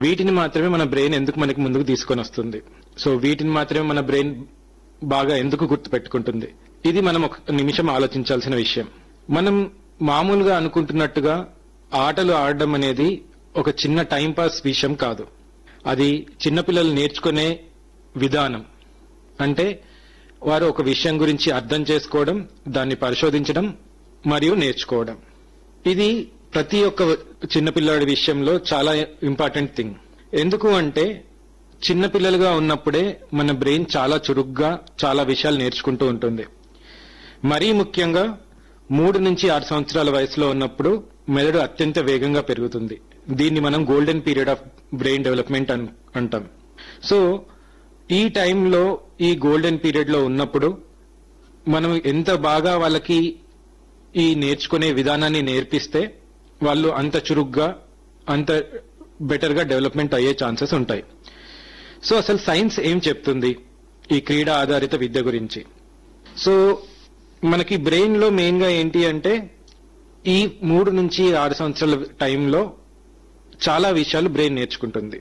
వీటిని మాత్రమే మన బ్రెయిన్ ఎందుకు మనకి ముందుకు తీసుకొని వస్తుంది సో వీటిని మాత్రమే మన బ్రెయిన్ బాగా ఎందుకు గుర్తు పెట్టుకుంటుంది ఇది మనం ఒక నిమిషం ఆలోచించాల్సిన విషయం మనం మామూలుగా అనుకుంటున్నట్టుగా ఆటలు ఆడడం అనేది ఒక చిన్న టైం పాస్ విషయం కాదు అది చిన్నపిల్లలు నేర్చుకునే విధానం అంటే వారు ఒక విషయం గురించి అర్థం చేసుకోవడం దాన్ని పరిశోధించడం మరియు నేర్చుకోవడం ఇది ప్రతి ఒక్క చిన్నపిల్లాడి విషయంలో చాలా ఇంపార్టెంట్ థింగ్ ఎందుకు అంటే చిన్నపిల్లలుగా ఉన్నప్పుడే మన బ్రెయిన్ చాలా చురుగ్గా చాలా విషయాలు నేర్చుకుంటూ ఉంటుంది మరీ ముఖ్యంగా మూడు నుంచి ఆరు సంవత్సరాల వయసులో ఉన్నప్పుడు మెదడు అత్యంత వేగంగా పెరుగుతుంది దీన్ని మనం golden period of brain development అన్- అంటాం సో ఈ టైంలో ఈ గోల్డెన్ పీరియడ్ లో ఉన్నప్పుడు మనం ఎంత బాగా వాళ్ళకి ఈ నేర్చుకునే విధానాన్ని నేర్పిస్తే వాళ్ళు అంత చురుగ్గా అంత బెటర్ గా డెవలప్మెంట్ అయ్యే ఛాన్సెస్ ఉంటాయి సో అసలు సైన్స్ ఏం చెప్తుంది ఈ క్రీడా ఆధారిత విద్య గురించి సో మనకి బ్రెయిన్ లో మెయిన్ గా ఏంటి అంటే ఈ మూడు నుంచి ఆరు సంవత్సరాల టైంలో చాలా విషయాలు బ్రెయిన్ నేర్చుకుంటుంది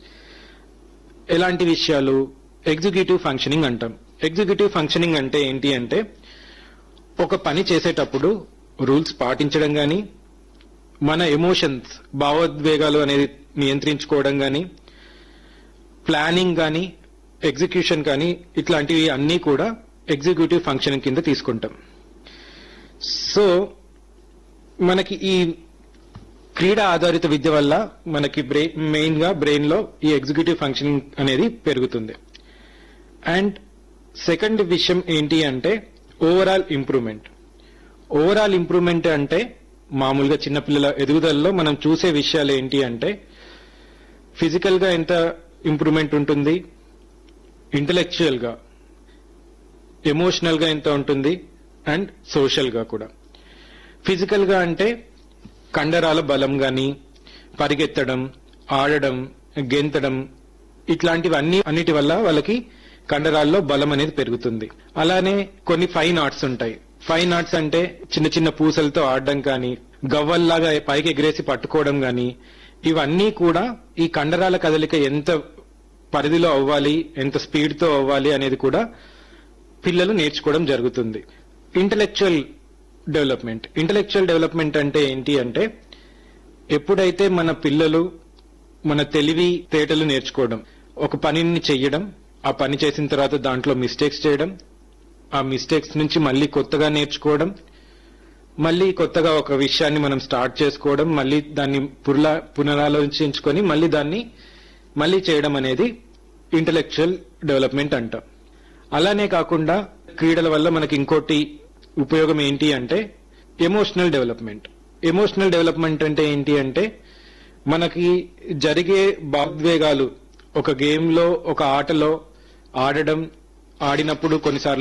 ఎలాంటి విషయాలు ఎగ్జిక్యూటివ్ ఫంక్షనింగ్ అంటాం ఎగ్జిక్యూటివ్ ఫంక్షనింగ్ అంటే ఏంటి అంటే ఒక పని చేసేటప్పుడు రూల్స్ పాటించడం గాని మన ఎమోషన్స్ భావోద్వేగాలు అనేది నియంత్రించుకోవడం గాని ప్లానింగ్ గాని ఎగ్జిక్యూషన్ కానీ ఇట్లాంటివి అన్నీ కూడా ఎగ్జిక్యూటివ్ ఫంక్షన్ కింద తీసుకుంటాం సో మనకి ఈ క్రీడా ఆధారిత విద్య వల్ల మనకి బ్రెయిన్ మెయిన్ గా బ్రెయిన్ లో ఈ ఎగ్జిక్యూటివ్ ఫంక్షనింగ్ అనేది పెరుగుతుంది అండ్ సెకండ్ విషయం ఏంటి అంటే ఓవరాల్ ఇంప్రూవ్మెంట్ ఓవరాల్ ఇంప్రూవ్మెంట్ అంటే మామూలుగా చిన్నపిల్లల ఎదుగుదలలో మనం చూసే విషయాలు ఏంటి అంటే ఫిజికల్ గా ఎంత ఇంప్రూవ్మెంట్ ఉంటుంది ఇంటలెక్చువల్ గా ఎమోషనల్ గా ఎంత ఉంటుంది అండ్ సోషల్ గా కూడా ఫిజికల్ గా అంటే కండరాల బలం గాని పరిగెత్తడం ఆడడం గెంతడం ఇట్లాంటివన్నీ అన్నిటి వల్ల వాళ్ళకి కండరాల్లో బలం అనేది పెరుగుతుంది అలానే కొన్ని ఫైన్ ఆర్ట్స్ ఉంటాయి ఫైన్ ఆర్ట్స్ అంటే చిన్న చిన్న పూసలతో ఆడడం కానీ గవ్వల్లాగా పైకి ఎగిరేసి పట్టుకోవడం కానీ ఇవన్నీ కూడా ఈ కండరాల కదలిక ఎంత పరిధిలో అవ్వాలి ఎంత స్పీడ్ తో అవ్వాలి అనేది కూడా పిల్లలు నేర్చుకోవడం జరుగుతుంది ఇంటలెక్చువల్ డెవలప్మెంట్ ఇంటలెక్చువల్ డెవలప్మెంట్ అంటే ఏంటి అంటే ఎప్పుడైతే మన పిల్లలు మన తెలివి తేటలు నేర్చుకోవడం ఒక పనిని చెయ్యడం ఆ పని చేసిన తర్వాత దాంట్లో మిస్టేక్స్ చేయడం ఆ మిస్టేక్స్ నుంచి మళ్ళీ కొత్తగా నేర్చుకోవడం మళ్ళీ కొత్తగా ఒక విషయాన్ని మనం స్టార్ట్ చేసుకోవడం మళ్ళీ దాన్ని పునరా పునరాలోచించుకొని మళ్ళీ దాన్ని మళ్ళీ చేయడం అనేది ఇంటలెక్చువల్ డెవలప్మెంట్ అంటాం అలానే కాకుండా క్రీడల వల్ల మనకి ఇంకోటి ఉపయోగం ఏంటి అంటే ఎమోషనల్ డెవలప్మెంట్ ఎమోషనల్ డెవలప్మెంట్ అంటే ఏంటి అంటే మనకి జరిగే భావోద్వేగాలు ఒక గేమ్ లో ఒక ఆటలో ఆడడం ఆడినప్పుడు కొన్నిసార్లు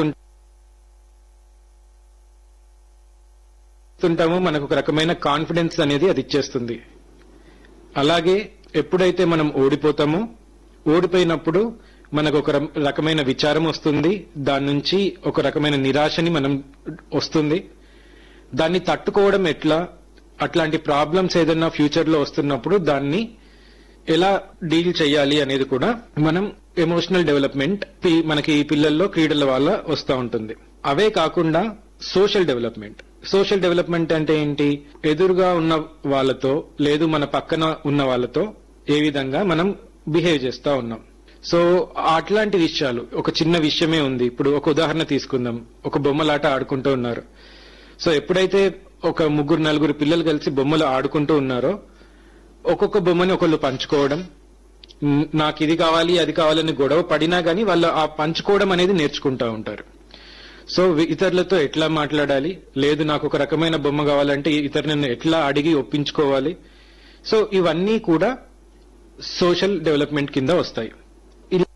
గెలుస్తుంటాము మనకు ఒక రకమైన కాన్ఫిడెన్స్ అనేది అది ఇచ్చేస్తుంది అలాగే ఎప్పుడైతే మనం ఓడిపోతామో ఓడిపోయినప్పుడు మనకు ఒక రం- రకమైన విచారం వస్తుంది దాని నుంచి ఒక రకమైన నిరాశని మనం వస్తుంది దాన్ని తట్టుకోవడం ఎట్లా అట్లాంటి ప్రాబ్లమ్స్ ఏదైనా ఫ్యూచర్ లో వస్తున్నప్పుడు దాన్ని ఎలా డీల్ చేయాలి అనేది కూడా మనం ఎమోషనల్ డెవలప్మెంట్ పి- మనకి ఈ పిల్లల్లో క్రీడల వల్ల వస్తూ ఉంటుంది అవే కాకుండా సోషల్ డెవలప్మెంట్ సోషల్ డెవలప్మెంట్ అంటే ఏంటి ఎదురుగా ఉన్న వాళ్ళతో లేదు మన పక్కన ఉన్న వాళ్ళతో ఏ విధంగా మనం బిహేవ్ చేస్తా ఉన్నాం సో అట్లాంటి విషయాలు ఒక చిన్న విషయమే ఉంది ఇప్పుడు ఒక ఉదాహరణ తీసుకుందాం ఒక బొమ్మలాట ఆడుకుంటూ ఉన్నారు సో ఎప్పుడైతే ఒక ముగ్గురు నలుగురు పిల్లలు కలిసి బొమ్మలు ఆడుకుంటూ ఉన్నారో ఒక్కొక్క బొమ్మని ఒకళ్ళు పంచుకోవడం "మ్, నాకు ఇది కావాలి అది కావాలని గొడవ పడినా గానీ వాళ్ళు ఆ పంచుకోవడం అనేది నేర్చుకుంటా ఉంటారు సో వి- ఇతరులతో ఎట్లా మాట్లాడాలి లేదు నాకు ఒక రకమైన బొమ్మ కావాలంటే ఇతరులను ఎట్లా అడిగి ఒప్పించుకోవాలి సో ఇవన్నీ కూడా సోషల్ డెవలప్మెంట్ కింద వస్తాయి ఇలా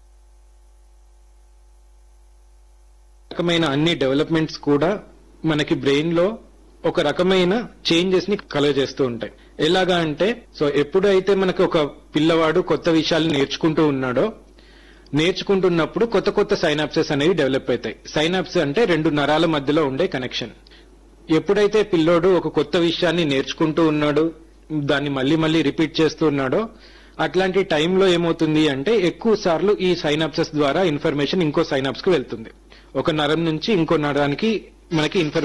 రకమైన అన్ని డెవలప్మెంట్స్ కూడా మనకి బ్రెయిన్ లో ఒక రకమైన చేంజెస్ ని కలుగజేస్తూ ఉంటాయి ఎలాగా అంటే సో ఎప్పుడైతే మనకి ఒక పిల్లవాడు కొత్త విషయాలు నేర్చుకుంటూ ఉన్నాడో నేర్చుకుంటున్నప్పుడు కొత్త కొత్త సైనాప్సెస్ అనేవి డెవలప్ అవుతాయి సైనాప్స్ అంటే రెండు నరాల మధ్యలో ఉండే కనెక్షన్ ఎప్పుడైతే పిల్లోడు ఒక కొత్త విషయాన్ని నేర్చుకుంటూ ఉన్నాడు దాన్ని మళ్ళీ మళ్ళీ రిపీట్ చేస్తూ ఉన్నాడో అట్లాంటి టైంలో ఏమవుతుంది అంటే ఎక్కువ సార్లు ఈ సైనాప్సెస్ ద్వారా ఇన్ఫర్మేషన్ ఇంకో సైనాప్స్ కు వెళ్తుంది ఒక నరం నుంచి ఇంకో నరానికి మనకి ఇన్ఫర్మేషన్